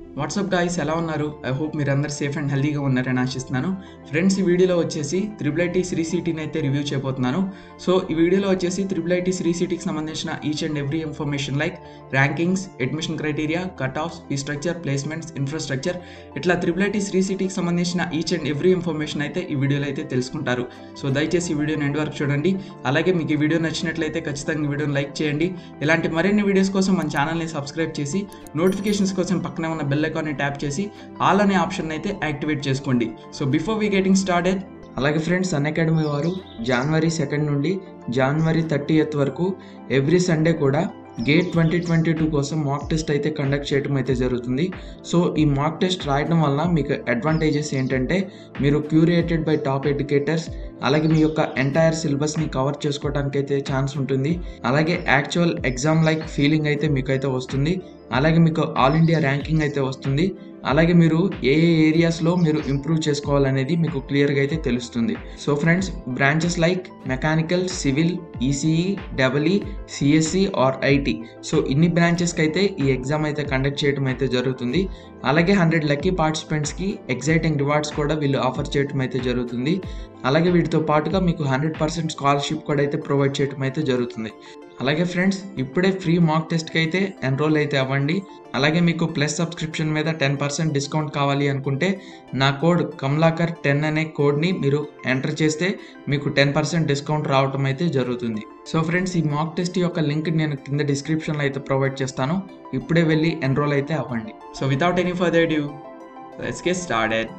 WhatsApp guys ఎలా ఉన్నారు I hope మీరు అందరు సేఫ్ అండ్ హెల్దీగా ఉన్నారని ఆశిస్తున్నాను ఫ్రెండ్స్ ఈ వీడియోలో వచ్చేసి త్రిబుల్ ఐటీ శ్రీ సిటీని అయితే రివ్యూ చేయబోతున్నాను సో ఈ వీడియోలో వచ్చేసి త్రిబుల్ ఐటీ శ్రీ సిటీకి సంబంధించిన each and every information like rankings admission criteria cut offs fee structure placements infrastructure ఇట్లా త్రిబుల్ ఐటీ శ్రీ సిటీకి సంబంధించిన ఈచ్ అండ్ ఎవ్రీ ఇన్ఫర్మేషన్ అయితే ఈ వీడియోలో అయితే తెలుసుకుంటారు సో దయచేసి ఈ వీడియోని ఎండ్ వరకు చూడండి అలాగే మీకు ఈ వీడియో నచ్చినట్లయితే ఖచ్చితంగా ఈ వీడియోని లైక్ చేయండి ఇలాంటి మరిన్ని వీడియోస్ కోసం మన ఛానల్ని సబ్స్క్రైబ్ చేసి నోటిఫికేషన్స్ కోసం పక్కనే ఉన్న బెల్ ఐకాన్ని ట్యాప్ చేసి ఆల్ అనే ఆప్షన్ అయితే యాక్టివేట్ చేసుకోండి so before we getting started అలాగే ఫ్రెండ్స్ అన్ అకాడమీ వారు జనవరి సెకండ్ నుండి జనవరి థర్టీ వరకు ఎవ్రీ సండే కూడా గేట్ ట్వంటీ ట్వంటీ టూ కోసం మాక్ టెస్ట్ అయితే కండక్ట్ చేయడం అయితే జరుగుతుంది సో ఈ మాక్ టెస్ట్ రాయడం వల్ల మీకు అడ్వాంటేజెస్ ఏంటంటే మీరు క్యూరియేటెడ్ బై టాప్ ఎడ్యుకేటర్స్ అలాగే మీ యొక్క ఎంటైర్ సిలబస్ని కవర్ చేసుకోవడానికి అయితే ఛాన్స్ ఉంటుంది అలాగే యాక్చువల్ ఎగ్జామ్ లైక్ ఫీలింగ్ అయితే మీకు అయితే వస్తుంది అలాగే మీకు ఆల్ ఇండియా ర్యాంకింగ్ అయితే వస్తుంది అలాగే మీరు ఏ ఏ ఏరియాస్లో మీరు ఇంప్రూవ్ చేసుకోవాలనేది మీకు క్లియర్గా అయితే తెలుస్తుంది so friends branches like mechanical civil ECE double E CSE or IT so ఇన్ని బ్రాంచెస్కి అయితే ఈ ఎగ్జామ్ అయితే కండక్ట్ చేయడం అయితే జరుగుతుంది అలాగే హండ్రెడ్ లక్కీ పార్టిసిపెంట్స్కి ఎగ్జైటింగ్ రివార్డ్స్ కూడా వీళ్ళు ఆఫర్ చేయడం అయితే జరుగుతుంది అలాగే వీటితో పాటుగా మీకు హండ్రెడ్ పర్సెంట్ స్కాలర్షిప్ కూడా అయితే ప్రొవైడ్ చేయడం అయితే జరుగుతుంది అలాగే ఫ్రెండ్స్ ఇప్పుడే ఫ్రీ మాక్ టెస్ట్కి అయితే ఎన్రోల్ అయితే అవ్వండి అలాగే మీకు ప్లస్ సబ్స్క్రిప్షన్ మీద టెన్ పర్సెంట్ డిస్కౌంట్ కావాలి అనుకుంటే నా కోడ్ కమలాకర్ టెన్ అనే కోడ్ని మీరు ఎంటర్ చేస్తే మీకు టెన్ పర్సెంట్ డిస్కౌంట్ రావటం అయితే జరుగుతుంది సో ఫ్రెండ్స్ ఈ మాక్ టెస్ట్ యొక్క లింక్ నేను కింద డిస్క్రిప్షన్లో అయితే ప్రొవైడ్ చేస్తాను ఇప్పుడే వెళ్ళి ఎన్రోల్ అయితే అవ్వండి so without any further due let's get started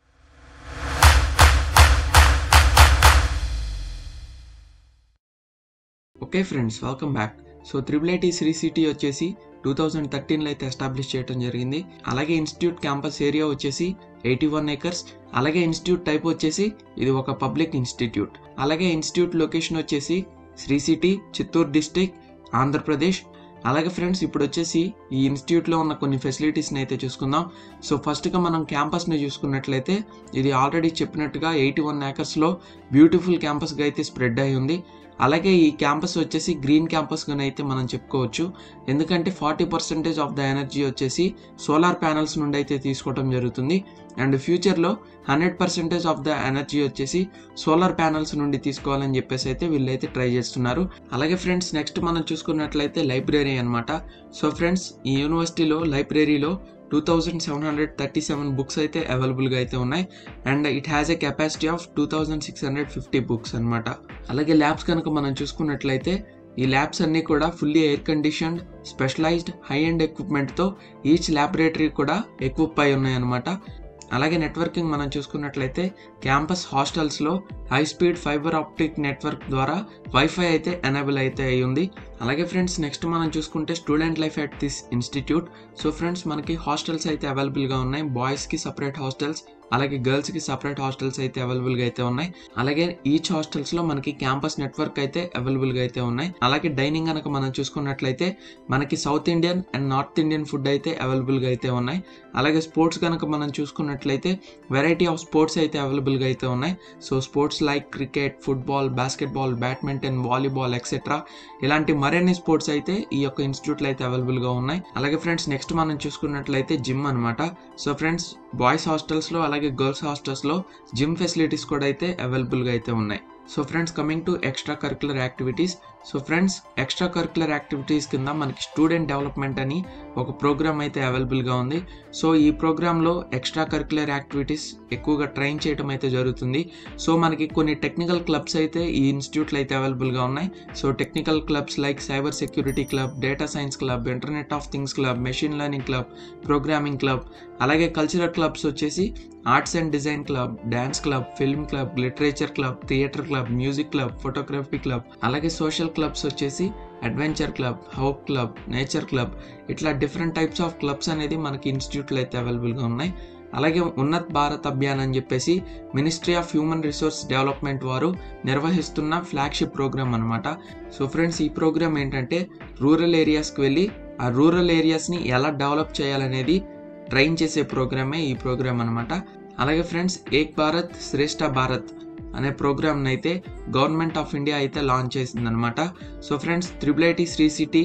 okay friends welcome back so triple IT Sri city వచ్చేసి టూ థౌజండ్ థర్టీన్లో అయితే ఎస్టాబ్లిష్ చేయడం జరిగింది అలాగే ఇన్స్టిట్యూట్ క్యాంపస్ ఏరియా వచ్చేసి ఎయిటీ వన్ ఏకర్స్ అలాగే ఇన్స్టిట్యూట్ టైప్ వచ్చేసి ఇది ఒక పబ్లిక్ ఇన్స్టిట్యూట్ అలాగే ఇన్స్టిట్యూట్ లొకేషన్ వచ్చేసి శ్రీ సిటీ చిత్తూరు డిస్టిక్ ఆంధ్రప్రదేశ్ అలాగే ఫ్రెండ్స్ ఇప్పుడు వచ్చేసి ఈ ఇన్స్టిట్యూట్లో ఉన్న కొన్ని ఫెసిలిటీస్ని అయితే చూసుకుందాం సో ఫస్ట్గా మనం క్యాంపస్ని చూసుకున్నట్లయితే ఇది ఆల్రెడీ చెప్పినట్టుగా ఎయిటీ వన్ ఏకర్స్లో బ్యూటిఫుల్ క్యాంపస్గా అయితే స్ప్రెడ్ అయి ఉంది అలాగే ఈ క్యాంపస్ వచ్చేసి గ్రీన్ క్యాంపస్గానే అయితే మనం చెప్పుకోవచ్చు ఎందుకంటే forty percentage of the energy వచ్చేసి సోలార్ ప్యానల్స్ నుండి అయితే తీసుకోవడం జరుగుతుంది అండ్ ఫ్యూచర్లో hundred percentage of the energy వచ్చేసి సోలార్ ప్యానల్స్ నుండి తీసుకోవాలని చెప్పేసి అయితే వీళ్ళైతే ట్రై చేస్తున్నారు అలాగే ఫ్రెండ్స్ నెక్స్ట్ మనం చూసుకున్నట్లయితే లైబ్రరీ అనమాట సో ఫ్రెండ్స్ ఈ యూనివర్సిటీలో లైబ్రరీలో two thousand seven hundred thirty seven books అయితే అవైలబుల్గా అయితే ఉన్నాయి and it has a capacity of two thousand six hundred fifty books అనమాట అలాగే ల్యాబ్స్ కనుక మనం చూసుకున్నట్లయితే ఈ ల్యాబ్స్ అన్నీ కూడా fully air conditioned specialised high and ఎక్విప్మెంట్తో ఈచ్ ల్యాబొరేటరీ కూడా ఎక్విప్ అయి ఉన్నాయన్నమాట అలాగే నెట్వర్కింగ్ మనం చూసుకున్నట్లయితే క్యాంపస్ హాస్టల్స్లో high speed fibre optic network ద్వారా వైఫై అయితే ఎనేబుల్ అయితే అయి ఉంది అలాగే ఫ్రెండ్స్ నెక్స్ట్ మనం చూసుకుంటే student life at this institute so friends మనకి హాస్టల్స్ అయితే అవైలబుల్గా ఉన్నాయి బాయ్స్కి సపరేట్ హాస్టల్స్ అలాగే గర్ల్స్కి సపరేట్ హాస్టల్స్ అయితే అవైలబుల్గా అయితే ఉన్నాయి అలాగే ఈచ్ హాస్టల్స్లో మనకి క్యాంపస్ నెట్వర్క్ అయితే అవైలబుల్గా అయితే ఉన్నాయి అలాగే డైనింగ్ కనుక మనం చూసుకున్నట్లయితే మనకి south Indian and north Indian food అయితే అవైలబుల్గా అయితే ఉన్నాయి అలాగే స్పోర్ట్స్ కనుక మనం చూసుకున్నట్లయితే వెరైటీ ఆఫ్ స్పోర్ట్స్ అయితే అవైలబుల్గా అయితే ఉన్నాయి so sports like cricket football basketball badminton volleyball etcetera ఇలాంటి మరిన్ని స్పోర్ట్స్ అయితే ఈ యొక్క ఇన్స్టిట్యూట్లో అయితే అవైలబుల్గా ఉన్నాయి అలాగే ఫ్రెండ్స్ నెక్స్ట్ మనం చూసుకున్నట్లయితే జిమ్ అనమాట సో ఫ్రెండ్స్ బాయ్స్ హాస్టల్స్లో అలాగే గర్ల్స్ హాస్టల్స్లో జిమ్ ఫెసిలిటీస్ కూడా అయితే అవైలబుల్గా అయితే ఉన్నాయి so friends coming to extra curricular activities so friends extra curricular activities కింద మనకి స్టూడెంట్ డెవలప్మెంట్ అని ఒక ప్రోగ్రామ్ అయితే అవైలబుల్గా ఉంది సో ఈ ప్రోగ్రాంలో ఎక్స్ట్రా కరికులర్ యాక్టివిటీస్ ఎక్కువగా ట్రైన్ చేయడం అయితే జరుగుతుంది సో మనకి కొన్ని టెక్నికల్ క్లబ్స్ అయితే ఈ ఇన్స్టిట్యూట్లో అయితే అవైలబుల్గా ఉన్నాయి so technical clubs like cyber security club data science club internet of things club machine learning club programming club అలాగే కల్చరల్ క్లబ్స్ వచ్చేసి arts and design club dance club film club literature club theatre club music club photography club అలాగే social clubs వచ్చేసి adventure club hope club nature club ఇట్లా different types of clubs అనేది మనకి ఇన్స్టిట్యూట్లో అయితే అవైలబుల్గా ఉన్నాయి అలాగే ఉన్నత్ భారత్ అభియాన్ అని చెప్పేసి ministry of human resource development వారు నిర్వహిస్తున్న ఫ్లాగ్షిప్ ప్రోగ్రామ్ అనమాట సో ఫ్రెండ్స్ ఈ ప్రోగ్రామ్ ఏంటంటే రూరల్ ఏరియాస్కి వెళ్ళి ఆ రూరల్ ఏరియాస్ని ఎలా డెవలప్ చేయాలనేది ట్రైన్ చేసే ప్రోగ్రామే ఈ ప్రోగ్రామ్ అనమాట అలాగే ఫ్రెండ్స్ ఏక్ భారత్ శ్రేష్ఠ భారత్ అనే ప్రోగ్రామ్ని అయితే గవర్నమెంట్ ఆఫ్ ఇండియా అయితే లాంచ్ చేసిందనమాట so friends triple IT Sri city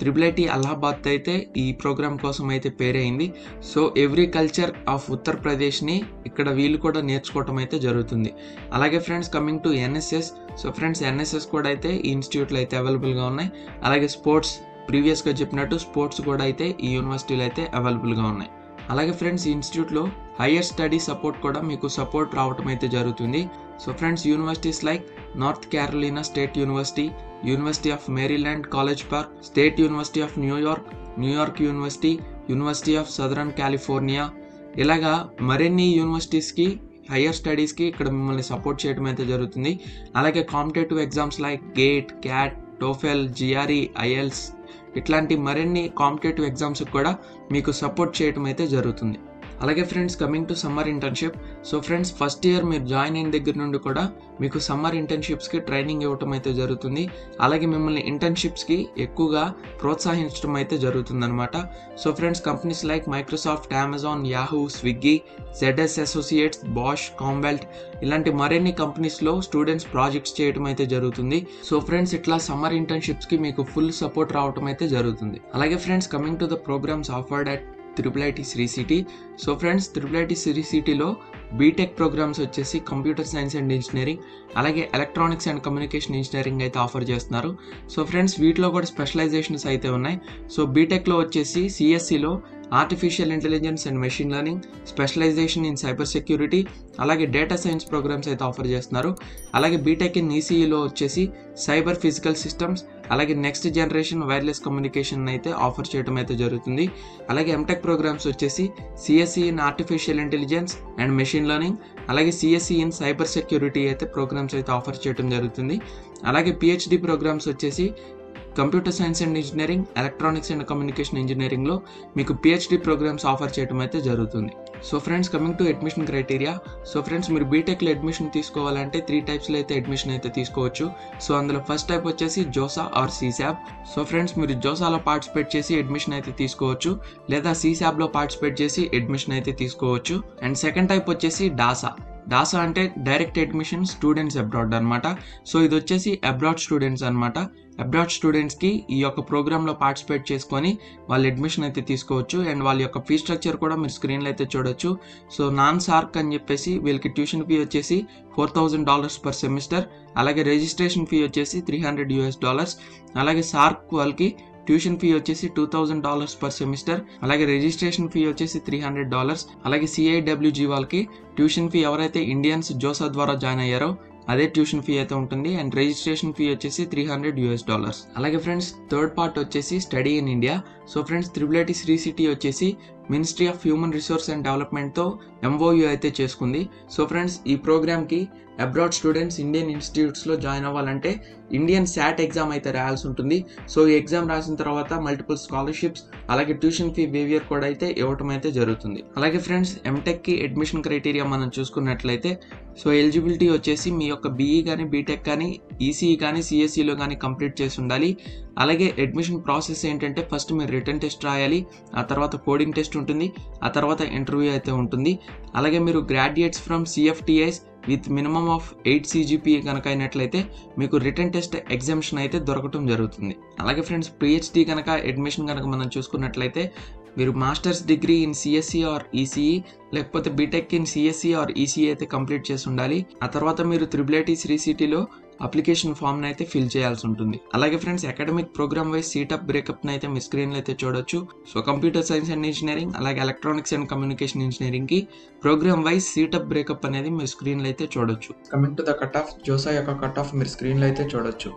triple IT Allahabad అయితే ఈ ప్రోగ్రామ్ కోసం అయితే పేరైంది సో ఎవ్రీ కల్చర్ ఆఫ్ ఉత్తరప్రదేశ్ని ఇక్కడ వీళ్ళు కూడా నేర్చుకోవటం అయితే జరుగుతుంది అలాగే friends coming to NSS so friends NSS కూడా అయితే ఈ ఇన్స్టిట్యూట్లో అయితే అవైలబుల్గా ఉన్నాయి అలాగే స్పోర్ట్స్ ప్రీవియస్గా చెప్పినట్టు స్పోర్ట్స్ కూడా అయితే ఈ యూనివర్సిటీలో అయితే అవైలబుల్గా ఉన్నాయి అలాగే ఫ్రెండ్స్ ఈ ఇన్స్టిట్యూట్లో హయ్యర్ స్టడీ సపోర్ట్ కూడా మీకు సపోర్ట్ రావటం అయితే జరుగుతుంది so friends universities like north Carolina state university university of Maryland college park state university of New York New York university university of southern California ఇలాగా మరిన్ని యూనివర్సిటీస్కి హయ్యర్ స్టడీస్కి ఇక్కడ మిమ్మల్ని సపోర్ట్ చేయడం అయితే జరుగుతుంది అలాగే competitive exams like GATE CAT TOEFL GRE IELTS ఇట్లాంటి మరిన్ని కాంపిటేటివ్ ఎగ్జామ్స్కి కూడా మీకు సపోర్ట్ చేయడం అయితే జరుగుతుంది అలాగే friends coming to summer internship so friends first year మీరు జాయిన్ అయిన దగ్గర నుండి కూడా మీకు సమ్మర్ ఇంటర్న్షిప్స్కి ట్రైనింగ్ ఇవ్వటం అయితే జరుగుతుంది అలాగే మిమ్మల్ని ఇంటర్న్షిప్స్కి ఎక్కువగా ప్రోత్సహించడం అయితే జరుగుతుంది అనమాట so friends companies like Microsoft Amazon Yahoo Swiggy ZS associates Bosch కాంబెల్ట్ ఇలాంటి మరిన్ని కంపెనీస్లో స్టూడెంట్స్ ప్రాజెక్ట్స్ చేయడం అయితే జరుగుతుంది సో ఫ్రెండ్స్ ఇట్లా సమ్మర్ ఇంటర్న్షిప్స్కి మీకు ఫుల్ సపోర్ట్ రావడం అయితే జరుగుతుంది అలాగే friends coming to the programmes offered at triple IT Sri city so friends triple IT Sri సిటీలో బీటెక్ ప్రోగ్రామ్స్ వచ్చేసి కంప్యూటర్ సైన్స్ అండ్ ఇంజనీరింగ్ అలాగే ఎలక్ట్రానిక్స్ అండ్ కమ్యూనికేషన్ ఇంజనీరింగ్ అయితే ఆఫర్ చేస్తున్నారు సో ఫ్రెండ్స్ వీటిలో కూడా స్పెషలైజేషన్స్ అయితే ఉన్నాయి సో బీటెక్లో వచ్చేసి సిఎస్సిలో artificial intelligence and machine learning specialisation in cyber security అలాగే డేటా సైన్స్ ప్రోగ్రామ్స్ అయితే ఆఫర్ చేస్తున్నారు అలాగే బీటెక్ ఇన్ ఈసీఈలో వచ్చేసి సైబర్ ఫిజికల్ సిస్టమ్స్ అలాగే నెక్స్ట్ జనరేషన్ వైర్లెస్ కమ్యూనికేషన్ అయితే ఆఫర్ చేయడం అయితే జరుగుతుంది అలాగే ఎంటెక్ ప్రోగ్రామ్స్ వచ్చేసి CSE in artificial intelligence and machine learning అలాగే సిఎస్సి ఇన్ సైబర్ సెక్యూరిటీ అయితే ప్రోగ్రామ్స్ అయితే ఆఫర్ చేయడం జరుగుతుంది అలాగే పిహెచ్డి ప్రోగ్రామ్స్ వచ్చేసి computer science and engineering electronics and communication ఇంజనీరింగ్లో మీకు పిహెచ్డి ప్రోగ్రామ్స్ ఆఫర్ చేయడం అయితే జరుగుతుంది so friends coming to admission criteria so friends మీరు బీటెక్లో అడ్మిషన్ తీసుకోవాలంటే త్రీ టైప్స్లో అయితే అడ్మిషన్ అయితే తీసుకోవచ్చు సో అందులో ఫస్ట్ టైప్ వచ్చేసి JoSAA or CSAB so friends మీరు జోసాలో పార్టిసిపేట్ చేసి అడ్మిషన్ అయితే తీసుకోవచ్చు లేదా సీసాబ్లో పార్టిసిపేట్ చేసి అడ్మిషన్ అయితే తీసుకోవచ్చు అండ్ సెకండ్ టైప్ వచ్చేసి డాసా డాసా అంటే డైరెక్ట్ అడ్మిషన్ స్టూడెంట్స్ అబ్రాడ్ అనమాట సో ఇది వచ్చేసి అబ్రాడ్ స్టూడెంట్స్ అనమాట అబ్రాడ్ స్టూడెంట్స్కి ఈ యొక్క ప్రోగ్రాంలో పార్టిసిపేట్ చేసుకొని వాళ్ళు అడ్మిషన్ అయితే తీసుకోవచ్చు అండ్ వాళ్ళ యొక్క ఫీ స్ట్రక్చర్ కూడా మీరు స్క్రీన్లో అయితే చూడొచ్చు సో నాన్ సార్క్ అని చెప్పేసి వీళ్ళకి ట్యూషన్ ఫీ వచ్చేసి four thousand dollars per semester అలాగే రిజిస్ట్రేషన్ ఫీ వచ్చేసి త్రీ హండ్రెడ్ యూఎస్ డాలర్స్ అలాగే సార్క్ వాళ్ళకి ట్యూషన్ ఫీ వచ్చేసి two thousand dollars per semester అలాగే రిజిస్ట్రేషన్ ఫీ వచ్చేసి త్రీ హండ్రెడ్ డాలర్స్ అలాగే సిఐడబ్ల్యూజీ వాళ్ళకి ట్యూషన్ ఫీ ఎవరైతే ఇండియన్స్ జోసా ద్వారా జాయిన్ అయ్యారో అదే ట్యూషన్ ఫీ అయితే ఉంటుంది అండ్ రిజిస్ట్రేషన్ ఫీ వచ్చేసి త్రీ హండ్రెడ్ యూఎస్ డాలర్స్ అలాగే ఫ్రెండ్స్ థర్డ్ పార్ట్ వచ్చేసి study in India so friends triple IT Sri city వచ్చేసి ministry of human resource and డెవలప్మెంట్తో ఎంఓయూ అయితే చేసుకుంది సో ఫ్రెండ్స్ ఈ ప్రోగ్రామ్కి అబ్రాడ్ స్టూడెంట్స్ ఇండియన్ ఇన్స్టిట్యూట్స్లో జాయిన్ అవ్వాలంటే ఇండియన్ శాట్ ఎగ్జామ్ అయితే రాయాల్సి ఉంటుంది సో ఈ ఎగ్జామ్ రాసిన తర్వాత మల్టిపుల్ స్కాలర్షిప్స్ అలాగే ట్యూషన్ ఫీ వేవియర్ కూడా అయితే ఇవ్వటం అయితే జరుగుతుంది అలాగే ఫ్రెండ్స్ ఎంటెక్కి అడ్మిషన్ క్రైటీరియా మనం చూసుకున్నట్లయితే సో ఎలిజిబిలిటీ వచ్చేసి మీ యొక్క బీఈ కానీ బీటెక్ కానీ ఈసీఈ కానీ సిఎస్సిలో కానీ కంప్లీట్ చేసి ఉండాలి అలాగే అడ్మిషన్ ప్రాసెస్ ఏంటంటే ఫస్ట్ మీరు రిటర్న్ టెస్ట్ రాయాలి ఆ తర్వాత కోడింగ్ టెస్ట్ ఉంటుంది ఆ తర్వాత ఇంటర్వ్యూ అయితే ఉంటుంది అలాగే మీరు graduates from CFTIs with minimum of eight CGPA కనుక అయినట్లయితే మీకు రిటర్న్ టెస్ట్ ఎగ్జామ్షన్ అయితే దొరకటం జరుగుతుంది అలాగే ఫ్రెండ్స్ పిహెచ్డి కనుక అడ్మిషన్ కనుక మనం చూసుకున్నట్లయితే మీరు masters degree in CSE or ECE లేకపోతే BTech in CSE or ECE అయితే కంప్లీట్ చేసి ఉండాలి ఆ తర్వాత మీరు త్రిబుల్ ఐటీ శ్రీ సిటీలో అప్లికేషన్ ఫామ్ని అయితే ఫిల్ చేయాల్సి ఉంటుంది అలాగే friends academic program wise seat up బ్రేకప్ని అయితే మీ స్క్రీన్లో అయితే చూడొచ్చు so computer science and engineering అలాగే ఎలక్ట్రానిక్స్ అండ్ కమ్యూనికేషన్ ఇంజనీరింగ్కి ప్రోగ్రామ్ వైజ్ సీటప్ బ్రేకప్ అనేది మీ స్క్రీన్లో అయితే చూడొచ్చు coming to the cut off JoSAA యొక్క కట్ ఆఫ్ మీరు స్క్రీన్లో అయితే చూడొచ్చు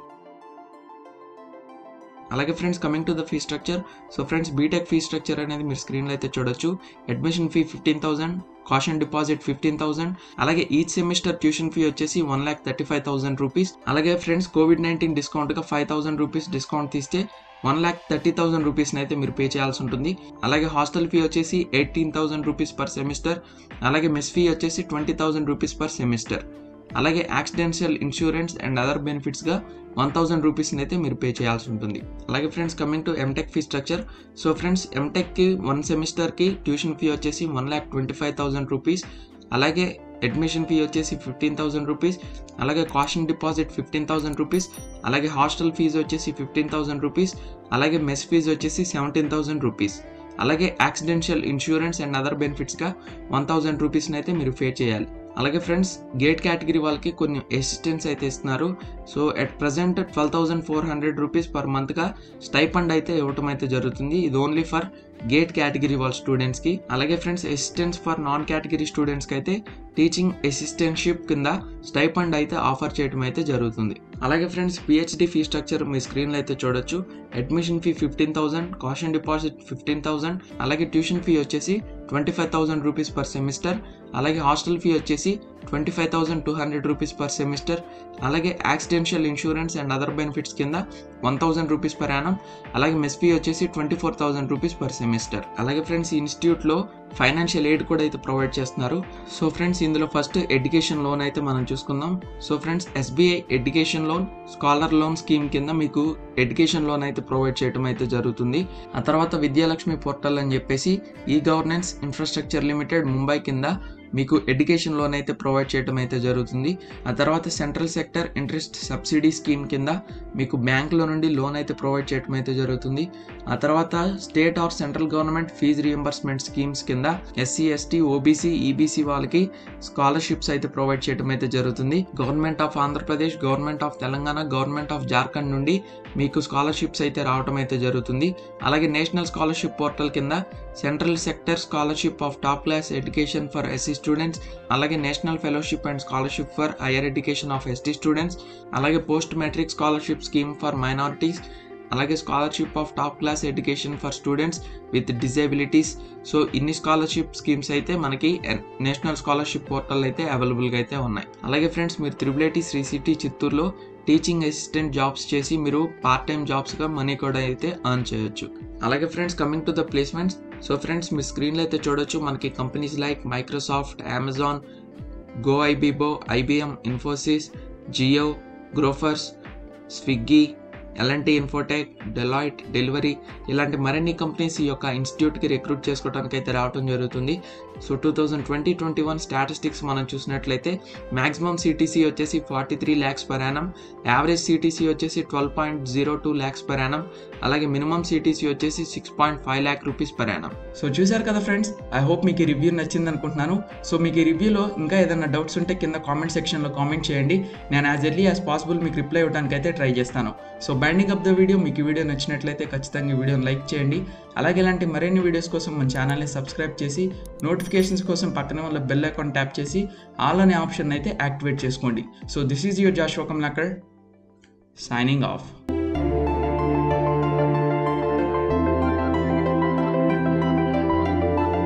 అలాగే friends coming to the fee structure so friends BTech fee structure అనేది మీరు స్క్రీన్లో అయితే చూడొచ్చు admission fee fifteen thousand caution deposit fifteen thousand అలాగే ఈచ్ సెమిస్టర్ ట్యూషన్ ఫీ వచ్చేసి one lakh thirty five thousand rupees అలాగే ఫ్రెండ్స్ కోవిడ్ నైన్టీన్ డిస్కౌంట్గా five thousand rupees discount తీస్తే వన్ ల్యాక్ థర్టీ థౌసండ్ రూపీస్ని అయితే మీరు పే చేయాల్సి ఉంటుంది అలాగే హాస్టల్ ఫీ వచ్చేసి eighteen thousand rupees per semester అలాగే మెస్ ఫీ వచ్చేసి twenty thousand rupees per semester అలాగే యాక్సిడెన్షియల్ ఇన్సూరెన్స్ అండ్ అదర్ బెనిఫిట్స్గా వన్ థౌసండ్ రూపీస్ని అయితే మీరు పే చేయాల్సి ఉంటుంది అలాగే friends coming to MTech fee structure so friends ఎంటెక్కి వన్ సెమిస్టర్కి ట్యూషన్ ఫీ వచ్చేసి one lakh twenty five thousand rupees అలాగే అడ్మిషన్ ఫీ వచ్చేసి ఫిఫ్టీన్ థౌసండ్ రూపీస్ అలాగే caution deposit fifteen thousand rupees అలాగే హాస్టల్ ఫీజు వచ్చేసి ఫిఫ్టీన్ థౌసండ్ రూపీస్ అలాగే mess fees వచ్చేసి సెవెంటీన్ థౌసండ్ రూపీస్ అలాగే యాక్సిడెన్షియల్ ఇన్సూరెన్స్ అండ్ అదర్ బెనిఫిట్స్గా వన్ థౌసండ్ రూపీస్ని అయితే మీరు పే చేయాలి అలాగే ఫ్రెండ్స్ గేట్ కేటగిరీ వాళ్ళకి కొన్ని అసిస్టెన్స్ అయితే ఇస్తున్నారు so at present twelve thousand four hundred rupees per మంత్గా స్టైఫండ్ అయితే ఇవ్వటం అయితే జరుగుతుంది ఇది ఓన్లీ ఫర్ గేట్ కేటగిరీ వాళ్ళ స్టూడెంట్స్కి అలాగే friends assistants for non category స్టూడెంట్స్కి అయితే టీచింగ్ అసిస్టెంట్షిప్ కింద స్టైఫండ్ అయితే ఆఫర్ చేయడం అయితే జరుగుతుంది అలాగే ఫ్రెండ్స్ పిహెచ్డి ఫీ స్ట్రక్చర్ మీ స్క్రీన్లో అయితే చూడొచ్చు admission fee fifteen thousand caution deposit fifteen thousand అలాగే ట్యూషన్ ఫీ వచ్చేసి twenty five thousand rupees per semester అలాగే హాస్టల్ ఫీ వచ్చేసి twenty five thousand two hundred rupees per semester అలాగే accidental insurance and other benefits కింద one thousand rupees per annum అలాగే mess fee వచ్చేసి twenty four thousand rupees per semester అలాగే friends ఈ ఇన్స్టిట్యూట్లో financial aid కూడా అయితే ప్రొవైడ్ చేస్తున్నారు సో ఫ్రెండ్స్ ఇందులో ఫస్ట్ ఎడ్యుకేషన్ లోన్ అయితే మనం చూసుకుందాం so friends SBI education loan scholar loan scheme కింద మీకు ఎడ్యుకేషన్ లోన్ అయితే ప్రొవైడ్ చేయడం అయితే జరుగుతుంది ఆ తర్వాత విద్యాలక్ష్మి పోర్టల్ అని చెప్పేసి e governance infrastructure limited Mumbai కింద మీకు ఎడ్యుకేషన్ లోన్ అయితే ప్రొవైడ్ చేయడం అయితే జరుగుతుంది ఆ తర్వాత central sector interest subsidy scheme కింద మీకు బ్యాంకులో నుండి లోన్ అయితే ప్రొవైడ్ చేయడం అయితే జరుగుతుంది ఆ తర్వాత state or central government fee reimbursement schemes కింద ఎస్సీ ఎస్టీ ఓబీసీ ఈబీసీ వాళ్ళకి స్కాలర్షిప్స్ అయితే ప్రొవైడ్ చేయడం అయితే jరుగుతుంది government of Andhra Pradesh government of Telangana government of Jharkhand నుండి మీకు స్కాలర్షిప్స్ అయితే రావడం అయితే జరుగుతుంది అలాగే నేషనల్ స్కాలర్షిప్ పోర్టల్ కింద central sector scholarship of top class education for SC students అలాగే national fellowship and scholarship for higher education of ST students అలాగే post matric scholarship scheme for minorities అలాగే scholarship of top class education for students with disabilities so ఇన్ని scholarship schemes అయితే మనకి national scholarship portal అయితే అవైలబుల్గా అయితే ఉన్నాయి అలాగే ఫ్రెండ్స్ మీరు త్రిబుల్ ఐటీ శ్రీ సిటీ చిత్తూరులో టీచింగ్ అసిస్టెంట్ జాబ్స్ చేసి మీరు పార్ట్ టైం జాబ్స్గా మనీ కూడా అయితే ఎర్న్ చేయొచ్చు అలాగే friends coming to the placements so friends మీ స్క్రీన్లో అయితే చూడొచ్చు మనకి companies like Microsoft Amazon Goibibo IBM Infosys Jio Grofers Swiggy L&T Infotech Deloitte Delhivery ఇలాంటి మరిన్ని కంపెనీస్ ఈ యొక్క ఇన్స్టిట్యూట్కి రిక్రూట్ చేసుకోవడానికి అయితే రావడం జరుగుతుంది so two thousand twenty twenty one statistics మనం చూసినట్లయితే మ్యాక్సిమం సిటీసీ వచ్చేసి forty three lakhs per annum average CTC వచ్చేసి twelve point zero two lakhs per annum అలాగే మినిమం సిటీసీ వచ్చేసి six point five lakh rupees per annum so చూసారు కదా ఫ్రెండ్స్ ఐ హోప్ మీకు ఈ రివ్యూ నచ్చింది అనుకుంటున్నాను సో మీకు ఈ రివ్యూలో ఇంకా ఏదైనా డౌట్స్ ఉంటే కింద కామెంట్ సెక్షన్లో కామెంట్ చేయండి నేను యాజ్ ఎర్లీ యాజ్ పాసిబుల్ మీకు రిప్లై ఇవ్వడానికి అయితే ట్రై చేస్తాను so winding up the video మీకు ఈ వీడియో నచ్చినట్లయితే ఖచ్చితంగా ఈ వీడియోని లైక్ చేయండి అలాగే ఇలాంటి మరిన్ని వీడియోస్ కోసం మన ఛానల్ని సబ్స్క్రైబ్ చేసి నోటిఫికేషన్స్ కోసం పక్కనే ఉన్న బెల్ ఐకాన్ ట్యాప్ చేసి ఆల్ అనే ఆప్షన్ అయితే యాక్టివేట్ చేసుకోండి సో దిస్ ఈజ్ యువర్ జాష్ వకమ్ లక్కర్ సైనింగ్ ఆఫ్